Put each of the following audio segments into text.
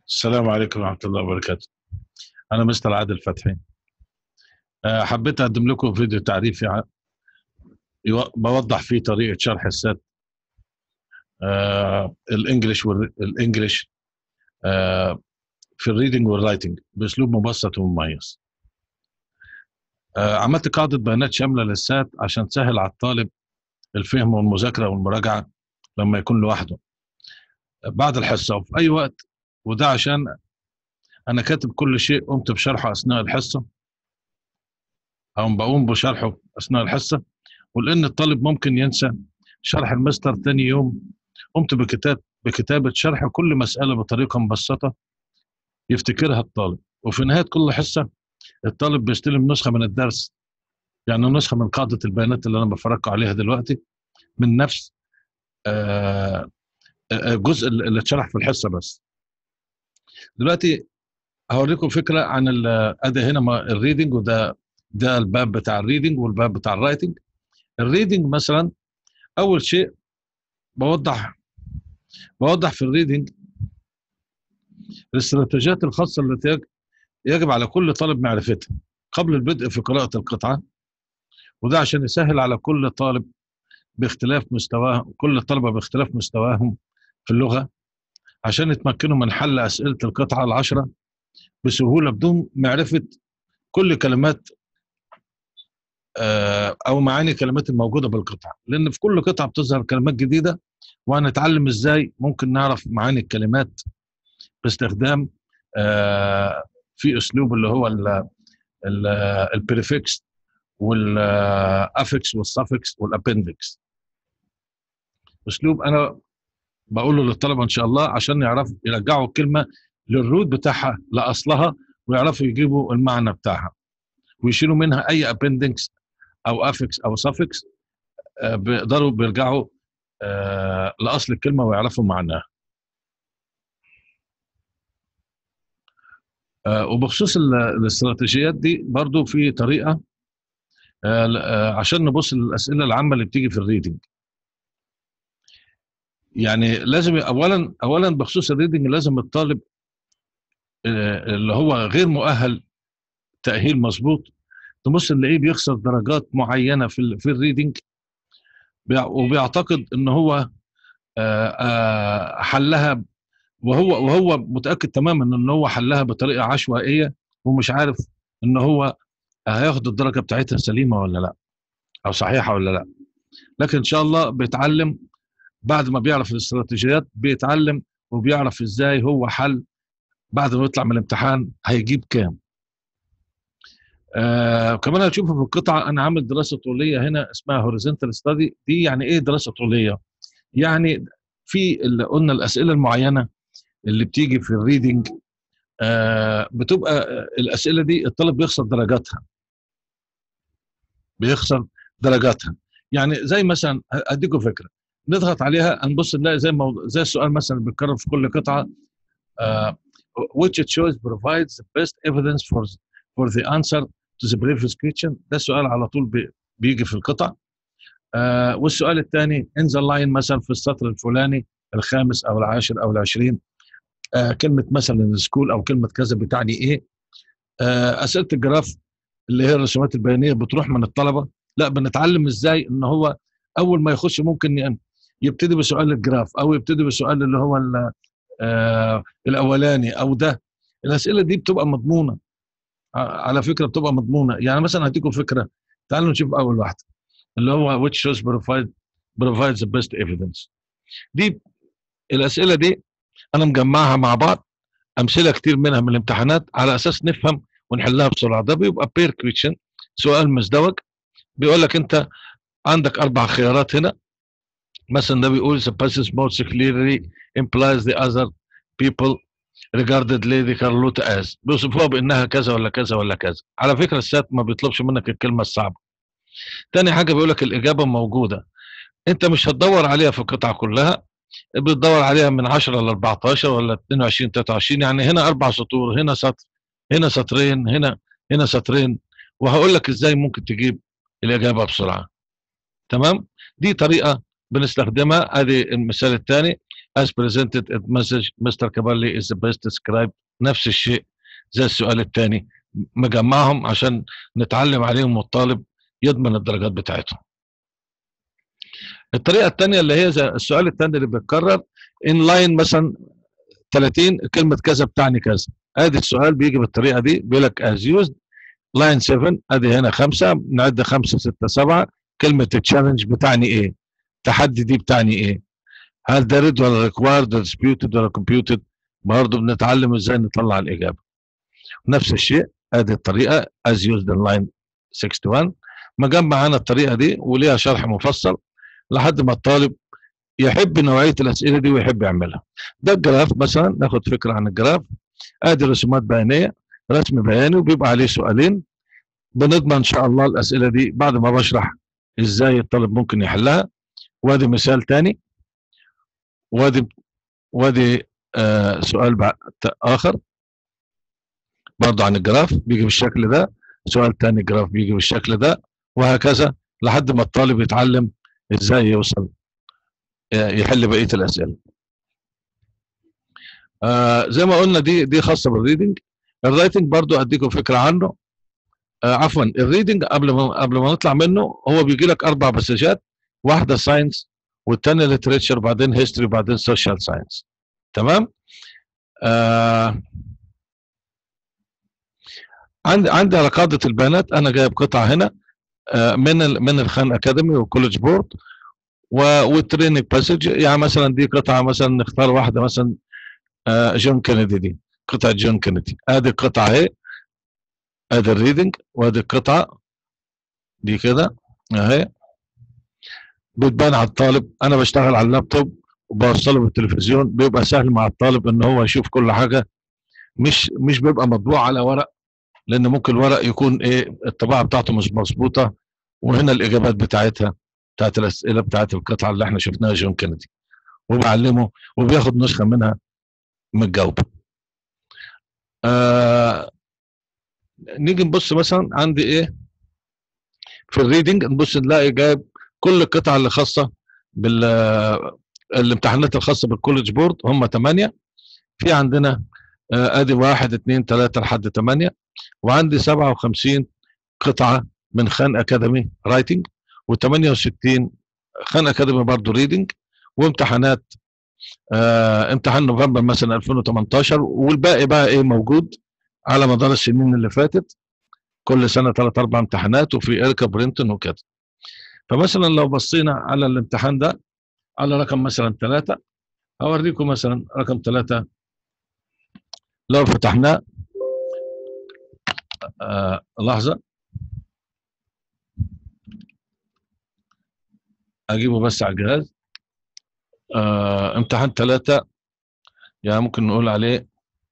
السلام عليكم ورحمة الله وبركاته أنا مستر عادل فتحي أه، حبيت أقدم لكم فيديو تعريفي ع- يو- بوضح فيه طريقة شرح السات أه، الإنجليش والإنجليش أه، في الريدنج والرايتنج بأسلوب مبسط ومميز أه، عملت قاعدة بيانات شاملة للسات عشان تسهل على الطالب الفهم والمذاكرة والمراجعة لما يكون لوحده بعد الحصة وفي أي وقت وده عشان أنا كاتب كل شيء قمت بشرحه أثناء الحصة أو بقوم بشرحه أثناء الحصة ولأن الطالب ممكن ينسى شرح المستر تاني يوم قمت بكتاب بكتابة شرح كل مسألة بطريقة مبسطة يفتكرها الطالب وفي نهاية كل حصة الطالب بيستلم نسخة من الدرس يعني نسخة من قاعدة البيانات اللي أنا بفرجكم عليها دلوقتي من نفس آه، آه، الجزء اللي اتشرح في الحصة بس دلوقتي هوريكم فكرة عن ال- ادي هنا ما- الريدنج وده ده الباب بتاع الريدنج والباب بتاع الرايتنج الريدنج مثلا اول شيء بوضح بوضح في الريدنج الاستراتيجيات الخاصة التي يج- يجب على كل طالب معرفتها قبل البدء في قراءة القطعة وده عشان يسهل على كل طالب باختلاف مستواه كل الطلبة باختلاف مستواهم في اللغة عشان يتمكنوا من حل أسئلة القطعة العشرة بسهولة بدون معرفة كل كلمات آه، أو معاني الكلمات الموجودة بالقطعة لأن في كل قطعة بتظهر كلمات جديدة وهنتعلم إزاي ممكن نعرف معاني الكلمات باستخدام آه، في أسلوب اللي هو البريفكس والافكس والسفكس والابندكس اسلوب انا بقوله للطلبه ان شاء الله عشان يعرفوا يرجعوا الكلمه للروت بتاعها لاصلها ويعرفوا يجيبوا المعنى بتاعها ويشيلوا منها اي ابندكس او افكس او سفكس بيقدروا بيرجعوا آه، لاصل الكلمه ويعرفوا معناها آه، وبخصوص ال- الاستراتيجيات دي برضو في طريقه آه، ل- آه، عشان نبص للاسئله العامه اللي بتيجي في الريدنج يعني لازم اولا اولا بخصوص الريدنج لازم الطالب آه، اللي هو غير مؤهل تاهيل مظبوط تبص نلاقيه بيخسر درجات معينه في ال- في الريدنج بيع- وبيعتقد ان هو آه، آه، حلها وهو وهو متاكد تماما ان هو حلها بطريقه عشوائيه ومش عارف ان هو هياخد الدرجه بتاعتها سليمه ولا لا او صحيحه ولا لا لكن ان شاء الله بيتعلم بعد ما بيعرف الاستراتيجيات بيتعلم وبيعرف ازاي هو حل بعد ما يطلع من الامتحان هيجيب كام آه كمان هتشوفوا في القطعه انا عامل دراسه طوليه هنا اسمها هوريزونتال ستادي دي يعني ايه دراسه طوليه يعني في اللي قلنا الاسئله المعينه اللي بتيجي في الريدنج آه بتبقى آه، الاسئله دي الطالب بيخسر درجاتها بيخسر درجاتها يعني زي مثلا اديكم فكره نضغط عليها نبص نلاقي زي موضوع زي السؤال مثلا اللي بيتكرر في كل قطعه آه which choice provides the best evidence for for the answer to the previous question ده السؤال على طول بي- بيجي في القطع آه والسؤال الثاني in the line مثلا في السطر الفلاني الخامس او العاشر او العشرين آه كلمه مثلا سكول او كلمه كذا بتعني ايه آه اسئله الجراف اللي هي الرسومات البيانيه بتروح من الطلبه لا بنتعلم ازاي ان هو اول ما يخش ممكن ي- يبتدي بسؤال الجراف او يبتدي بسؤال اللي هو ال- آه الاولاني او ده الاسئله دي بتبقى مضمونه ع- على فكره بتبقى مضمونه يعني مثلا هديكم فكره تعالوا نشوف اول واحده اللي هو which shows provide provides the best evidence دي الاسئله دي انا مجمعها مع بعض امثله كتير منها من الامتحانات على اساس نفهم ونحلها بسرعه ده بيبقى بير كويشن سؤال مزدوج بيقول لك انت عندك اربع خيارات هنا مثلا ده بيقول the passage most clearly implies the other people regarded Lady Carlota as بيوصفوها بانها كذا ولا كذا ولا كذا على فكره السات ما بيطلبش منك الكلمه الصعبه تاني حاجه بيقول لك الاجابه موجوده انت مش هتدور عليها في القطعه كلها بتدور عليها من 10 ل 14 ولا 22 23 يعني هنا اربع سطور هنا سطر هنا سطرين هنا هنا سطرين وهقول لك ازاي ممكن تجيب الاجابه بسرعه تمام دي طريقه بنستخدمها ادي المثال الثاني as presented at message Mr. Cavalli is the best described نفس الشيء زي السؤال الثاني مجمعهم عشان نتعلم عليهم والطالب يضمن الدرجات بتاعتهم الطريقه الثانيه اللي هي زي السؤال الثاني اللي بيتكرر ان لاين مثلا 30 كلمه كذا بتعني كذا ادي السؤال بيجي بالطريقه دي بيقول لك از يوزد لاين 7 ادي هنا خمسه نعد 5 6 7 كلمه تشالنج بتعني ايه؟ تحدي دي بتعني ايه؟ هل ده ريد ولا ريكوايرد ولا ديسبيوتد ولا كومبيوتد؟ برضه بنتعلم ازاي نطلع الاجابه. نفس الشيء ادي الطريقه از يوزد ان لاين 61 مجمع انا الطريقه دي وليها شرح مفصل لحد ما الطالب يحب نوعيه الاسئله دي ويحب يعملها. ده الجراف مثلا ناخد فكره عن الجراف ادي رسومات بيانيه رسم بياني وبيبقى عليه سؤالين بنضمن ان شاء الله الاسئله دي بعد ما بشرح ازاي الطالب ممكن يحلها وادي مثال تاني وادي وادي آه سؤال بع- ت- اخر برضه عن الجراف بيجي بالشكل ده سؤال تاني جراف بيجي بالشكل ده وهكذا لحد ما الطالب يتعلم ازاي يوصل آه، يحل بقيه الاسئله آه زي ما قلنا دي دي خاصه بالريدنج الرايتنج برضو اديكم فكره عنه آه عفوا الريدنج قبل ما قبل ما نطلع منه هو بيجي لك اربع مسجات واحده ساينس والثانيه ليتريتشر بعدين هيستوري بعدين سوشيال ساينس تمام آه عندي عندي على قاعده البيانات انا جايب قطعه هنا آه من ال من الخان اكاديمي والكولج بورد والتريننج باسج يعني مثلا دي قطعه مثلا نختار واحده مثلا آه جون كينيدي دي قطعه جون كينيدي ادي القطعه اهي ادي الريدنج وادي القطعه دي كده اهي بتبان على الطالب انا بشتغل على اللابتوب وبوصله بالتلفزيون بيبقى سهل مع الطالب ان هو يشوف كل حاجه مش مش بيبقى مطبوع على ورق لان ممكن الورق يكون ايه الطباعه بتاعته مش مظبوطه وهنا الاجابات بتاعتها بتاعت الاسئله بتاعت القطعه اللي احنا شفناها جون كينيدي وبعلمه وبياخد نسخه منها متجاوبه آه نيجي نبص مثلا عندي ايه في الريدنج نبص نلاقي جايب كل القطع اللي خاصه بال الامتحانات الخاصه بالكولج بورد هم ثمانيه في عندنا آه، ادي واحد اثنين ثلاثه لحد ثمانيه وعندي 57 قطعه من خان اكاديمي رايتنج و68 خان اكاديمي برضه ريدنج وامتحانات آه امتحان نوفمبر مثلا 2018 والباقي بقى ايه موجود على مدار السنين اللي فاتت كل سنه ثلاث اربع امتحانات وفي اركا برينتون وكده فمثلا لو بصينا على الامتحان ده على رقم مثلا ثلاثة هوريكم مثلا رقم ثلاثة لو فتحناه آه لحظة أجيبه بس على الجهاز آه امتحان ثلاثة يعني ممكن نقول عليه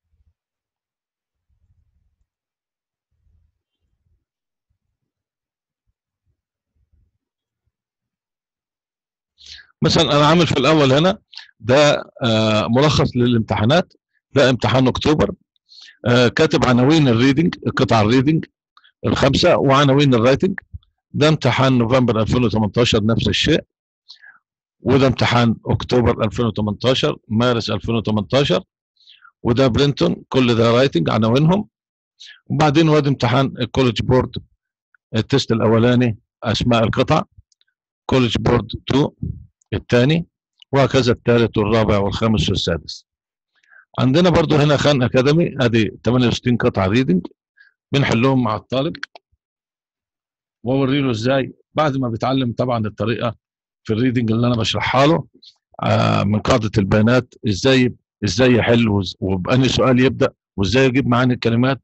مثلا انا عامل في الاول هنا ده آه ملخص للامتحانات ده امتحان اكتوبر آه كاتب عناوين الريدنج قطع الريدنج الخمسه وعناوين الرايتنج ده امتحان نوفمبر 2018 نفس الشيء وده امتحان اكتوبر 2018 مارس 2018 وده برينتون كل ده رايتنج عناوينهم وبعدين وادي امتحان الكولج بورد التست الاولاني اسماء القطع كولج بورد 2 الثاني وهكذا الثالث والرابع والخامس والسادس عندنا برضو هنا خان اكاديمي ادي 68 قطعه ريدنج بنحلهم مع الطالب واوري له ازاي بعد ما بيتعلم طبعا الطريقه في الريدنج اللي انا بشرحها له آه من قاعده البيانات ازاي ازاي يحل وز- وبأني سؤال يبدا وازاي يجيب معاني الكلمات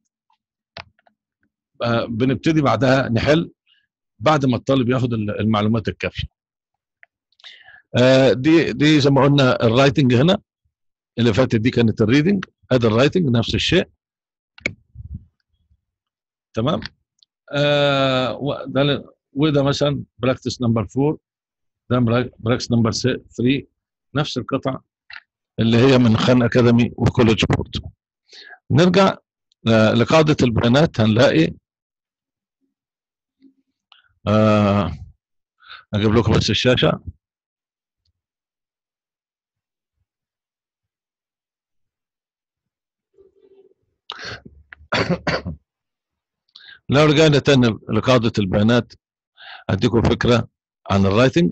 آه بنبتدي بعدها نحل بعد ما الطالب ياخد ال- المعلومات الكافيه آه دي دي زي ما قلنا الرايتنج هنا اللي فاتت دي كانت الريدنج ادي الرايتنج نفس الشيء تمام آه وده ل- وده مثلا براكتس نمبر 4 ده براكتس نمبر 3 نفس القطع اللي هي من خان اكاديمي وكولج بورد نرجع آه، لقاعده البيانات هنلاقي آه اجيب لكم بس الشاشه لو رجعنا تاني لقاعدة البيانات اديكم فكرة عن الرايتنج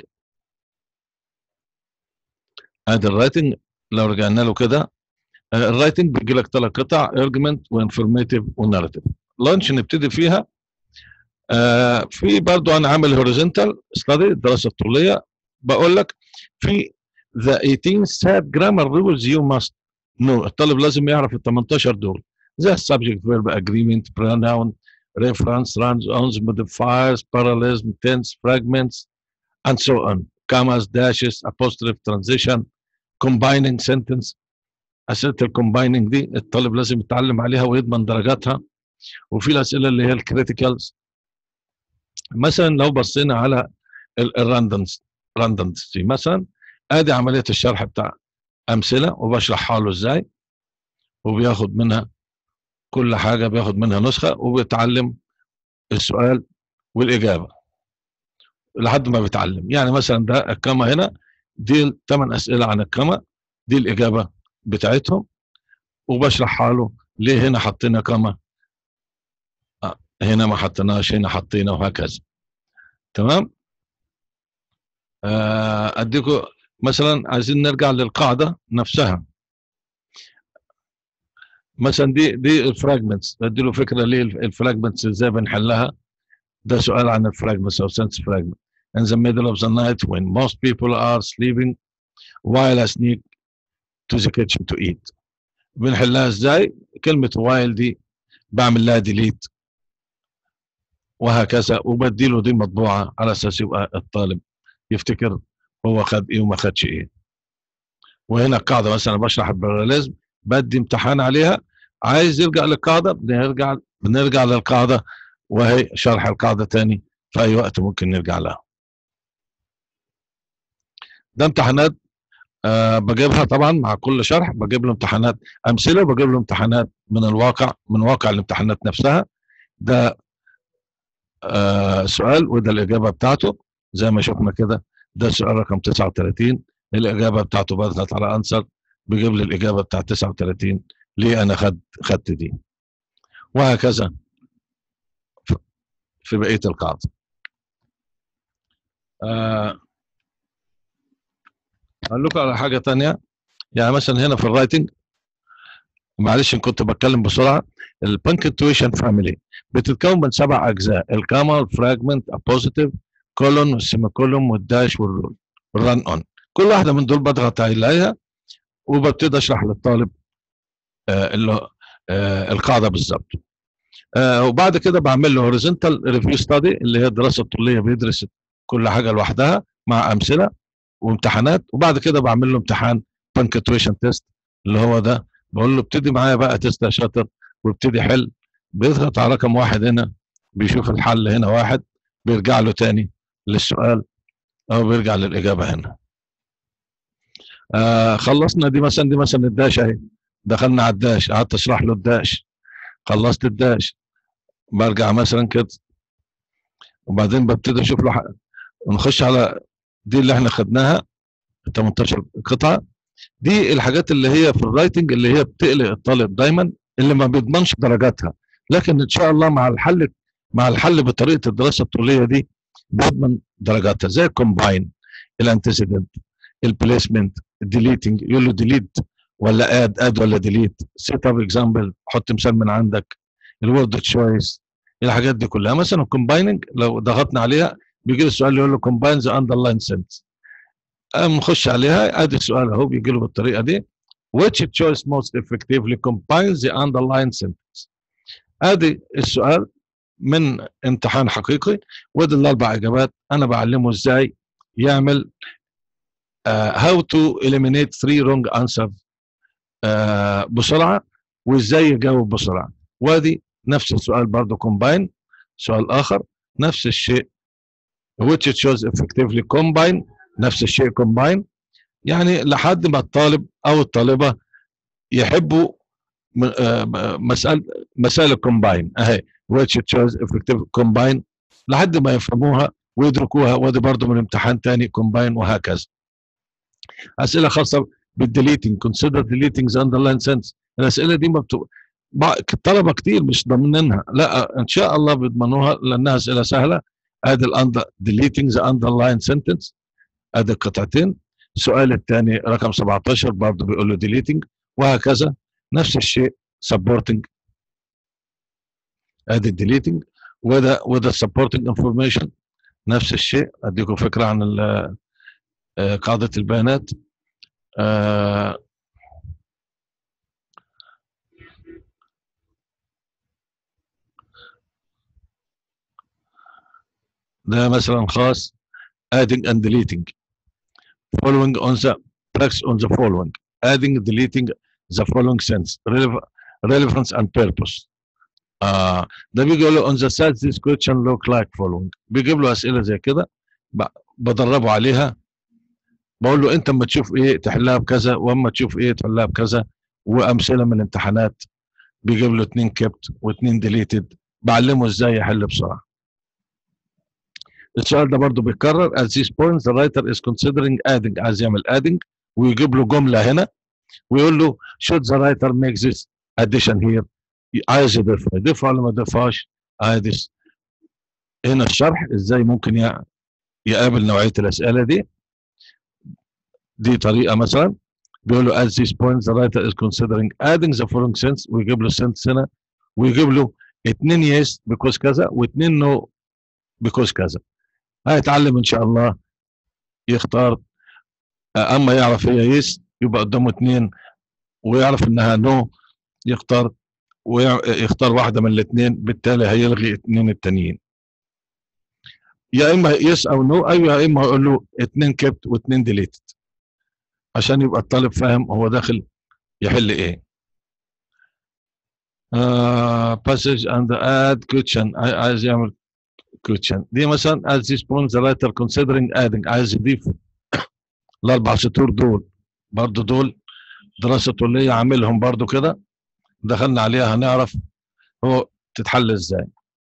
ادي الرايتنج لو رجعنا له كده آه، الرايتنج بيجي لك ثلاث قطع ارجمنت وانفورميتيف وناريتيف لانش نبتدي فيها آه في برضو انا عامل هوريزونتال ستادي الدراسه الطوليه بقول لك في the 18 sad grammar rules you must know الطالب لازم يعرف ال 18 دول زي subject verb agreement pronoun reference runs ons modifiers parallelism tense fragments and so on commas dashes apostrophe transition combining sentence اسئله الكومبايننج دي الطالب لازم يتعلم عليها ويضمن درجاتها وفي الاسئله اللي هي الكريتيكالز مثلا لو بصينا على الراندمز راندمز مثلا ادي عمليه الشرح بتاع امثله وبشرحها له ازاي وبياخد منها كل حاجه بياخد منها نسخه وبيتعلم السؤال والاجابه لحد ما بيتعلم يعني مثلا ده الكما هنا دي ثمان اسئله عن الكما دي الاجابه بتاعتهم وبشرحها له ليه هنا حطينا كما آه، هنا ما حطيناش هنا حطينا وهكذا تمام آه، اديكم مثلا عايزين نرجع للقاعده نفسها مثلا دي دي الفراجمنتس بدي له فكره ليه الفراجمنتس ازاي بنحلها ده سؤال عن الفراجمنتس او سنس فراجمنت in the middle of the night when most people are sleeping while I sneak to the kitchen to eat بنحلها ازاي كلمة while دي بعمل لها ديليت وهكذا وبديله دي مطبوعة على اساس يبقى الطالب يفتكر هو خد ايه وما خدش ايه وهنا القاعدة مثلا بشرح الباراليزم بدي امتحان عليها عايز يرجع للقاعدة بنرجع بنرجع للقاعدة وهي شرح القاعدة تاني في اي وقت ممكن نرجع لها ده امتحانات أه بجيبها طبعا مع كل شرح بجيب له امتحانات امثله وبجيب له امتحانات من الواقع من واقع الامتحانات نفسها ده أه سؤال وده الاجابه بتاعته زي ما شفنا كده ده السؤال رقم 39 الاجابه بتاعته بضغط على انسر بيجيب لي الاجابه بتاعت 39 ليه انا خد خدت دي وهكذا في بقيه القاعده أه اقول لكم على حاجه تانية يعني مثلا هنا في الرايتنج معلش ان كنت بتكلم بسرعه البنكتويشن فاميلي بتتكون من سبع اجزاء الكاما الفراجمنت البوزيتيف كولون والسيميكولون والداش والرول والران اون كل واحده من دول بضغط عليها وببتدي اشرح للطالب آه اللي آه القاعده بالظبط آه وبعد كده بعمل له هوريزونتال ريفيو ستادي اللي هي الدراسه الطوليه بيدرس كل حاجه لوحدها مع امثله وامتحانات وبعد كده بعمل له امتحان بانكتويشن تيست اللي هو ده بقول له ابتدي معايا بقى تيست يا شاطر وابتدي حل بيضغط على رقم واحد هنا بيشوف الحل هنا واحد بيرجع له تاني للسؤال او بيرجع للاجابه هنا آه خلصنا دي مثلا دي مثلا الداش اهي دخلنا على الداش قعدت اشرح له الداش خلصت الداش برجع مثلا كده وبعدين ببتدي اشوف له حق. ونخش على دي اللي احنا خدناها 18 قطعه دي الحاجات اللي هي في الرايتنج اللي هي بتقلق الطالب دايما اللي ما بيضمنش درجاتها لكن ان شاء الله مع الحل مع الحل بطريقه الدراسه الطوليه دي بيضمن درجاتها زي الكومباين الانتسيدنت البليسمنت الديليتنج يقول له ديليت ولا اد اد ولا ديليت سيت اب اكزامبل حط مثال من عندك الورد تشويس الحاجات دي كلها مثلا الكومبايننج لو ضغطنا عليها بيجي له السؤال يقول له combine the underline sentence نخش عليها ادي السؤال اهو بيجي له بالطريقه دي which choice most effectively combines the underline sentence ادي السؤال من امتحان حقيقي ودي الاربع اجابات انا بعلمه ازاي يعمل uh, how to eliminate three wrong answers uh, بسرعه وازاي يجاوب بسرعه وادي نفس السؤال برضه combine سؤال اخر نفس الشيء which choose effectively combine نفس الشيء combine يعني لحد ما الطالب او الطالبه يحبوا مسألة مسائل الكومباين اهي which choose effective combine لحد ما يفهموها ويدركوها ودي برضه من امتحان تاني كومباين وهكذا اسئله خاصه بالديليتنج consider deleting the underline sense الاسئله دي ما بتو... طلبه كتير مش ضامنينها لا ان شاء الله بيضمنوها لانها اسئله سهله ادي الاندر deleting the underline sentence ادي القطعتين السؤال الثاني رقم 17 برضه بيقول له deleting وهكذا نفس الشيء supporting ادي deleting وده وده supporting information نفس الشيء اديكم فكره عن قاعده البيانات آه ده مثلا خاص adding and deleting following on the practice on the following adding deleting the following sense relevance and purpose آه ده بيجي له on the side this question look like following بيجيب له اسئله زي كده بدربه عليها بقول له انت اما تشوف ايه تحلها بكذا واما تشوف ايه تحلها بكذا وامثله من الامتحانات بيجيب له اتنين كبت واتنين ديليتد بعلمه ازاي يحل بسرعه السؤال ده برضو بيتكرر at this point the writer is considering adding عايز يعمل adding ويجيب له جملة هنا ويقول له should the writer make this addition here عايز يضيفها يضيفها ولا ما يضيفهاش عايز هنا الشرح ازاي ممكن يقابل نوعية الأسئلة دي دي طريقة مثلا بيقول له at this point the writer is considering adding the following sense ويجيب له sentence هنا ويجيب له اتنين yes because كذا واتنين no because كذا هيتعلم ان شاء الله يختار اما يعرف هي يس يبقى قدامه اثنين ويعرف انها نو يختار ويختار واحده من الاثنين بالتالي هيلغي اثنين التانيين يا اما يس او نو ايوه يا اما هيقول له اثنين كبت واثنين ديليتد عشان يبقى الطالب فاهم هو داخل يحل ايه باسج اند اد كوتشن عايز يعمل كوتشن دي مثلا as this point the writer considering adding عايز يضيف الاربع سطور دول برضو دول دراسه طوليه عاملهم برضو كده دخلنا عليها هنعرف هو تتحل ازاي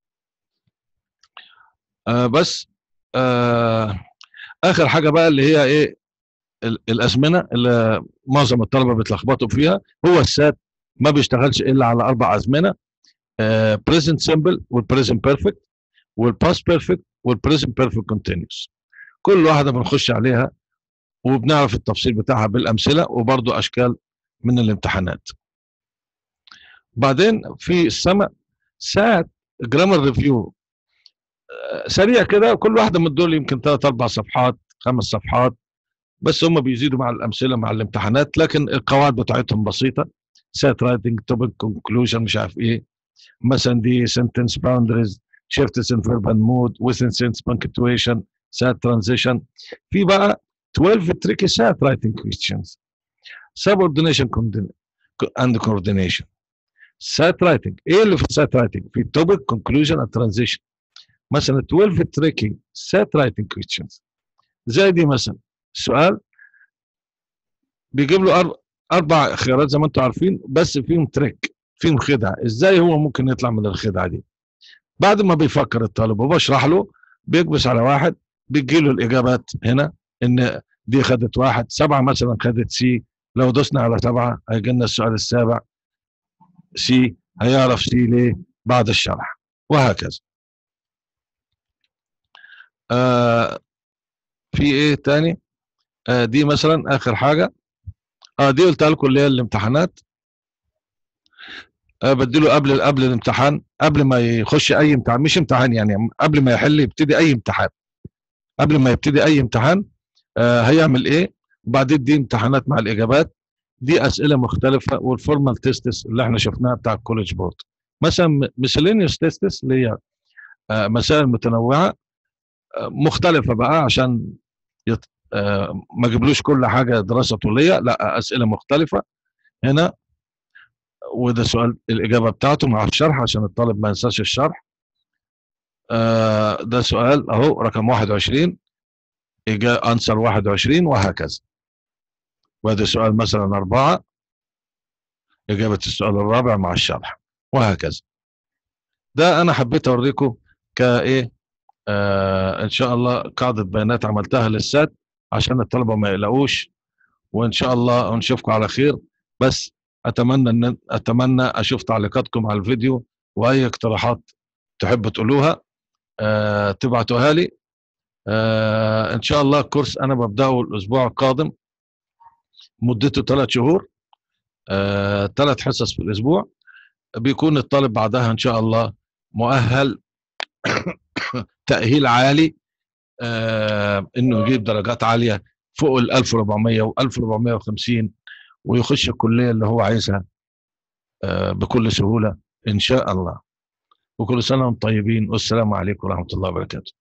آه بس آه اخر حاجه بقى اللي هي ايه الازمنه اللي معظم الطلبه بيتلخبطوا فيها هو السات ما بيشتغلش الا على اربع ازمنه بريزنت سمبل والبريزنت بيرفكت والباست بيرفكت والبريزنت بيرفكت كونتينيوس كل واحده بنخش عليها وبنعرف التفصيل بتاعها بالامثله وبرضو اشكال من الامتحانات بعدين في السماء ساعه جرامر ريفيو سريع كده كل واحده من دول يمكن ثلاث اربع صفحات خمس صفحات بس هم بيزيدوا مع الامثله مع الامتحانات لكن القواعد بتاعتهم بسيطه سات رايتنج توبك كونكلوجن مش عارف ايه مثلا دي سنتنس باوندريز شيفتس ان فيرب اند مود within sense punctuation سات ترانزيشن في بقى 12 tricky سات writing questions subordination and coordination سات writing ايه اللي في السات writing في topic conclusion and transition مثلا 12 tricky سات writing questions زي دي مثلا سؤال بيجيب له اربع خيارات زي ما انتم عارفين بس فيهم تريك فيهم خدعه ازاي هو ممكن يطلع من الخدعه دي بعد ما بيفكر الطالب وبشرح له بيكبس على واحد بيجي له الاجابات هنا ان دي خدت واحد سبعه مثلا خدت سي لو دوسنا على سبعه هيجي لنا السؤال السابع سي هيعرف سي ليه بعد الشرح وهكذا آه في ايه تاني آه دي مثلا اخر حاجه اه دي قلتها لكم اللي هي الامتحانات آه بديله قبل قبل الامتحان قبل ما يخش اي امتحان مش امتحان يعني قبل ما يحل يبتدي اي امتحان قبل ما يبتدي اي امتحان آه هيعمل ايه وبعدين دي امتحانات مع الاجابات دي اسئله مختلفه والفورمال تيستس اللي احنا شفناها بتاع الكوليدج بورد مثلا مسلينيوس تيستس اللي هي آه مسائل متنوعه آه مختلفه بقى عشان يت... آه ما جبلوش كل حاجه دراسه طوليه لا اسئله مختلفه هنا وده سؤال الاجابه بتاعته مع الشرح عشان الطالب ما ينساش الشرح آه ده سؤال اهو رقم 21 إجابة أنسر 21 وهكذا وهذا سؤال مثلا أربعة إجابة السؤال الرابع مع الشرح وهكذا ده أنا حبيت أوريكم كإيه آه إن شاء الله قاعدة بيانات عملتها للسات عشان الطلبة ما يقلقوش وإن شاء الله نشوفكم على خير بس اتمنى ان اتمنى اشوف تعليقاتكم على الفيديو واي اقتراحات تحبوا تقولوها آه تبعتوها لي آه ان شاء الله الكورس انا ببداه الاسبوع القادم مدته ثلاث شهور ثلاث آه حصص في الاسبوع بيكون الطالب بعدها ان شاء الله مؤهل تاهيل عالي آه انه يجيب درجات عاليه فوق ال 1400 و 1450 ويخش الكليه اللي هو عايزها آه بكل سهوله ان شاء الله وكل سنه وانتم طيبين والسلام عليكم ورحمه الله وبركاته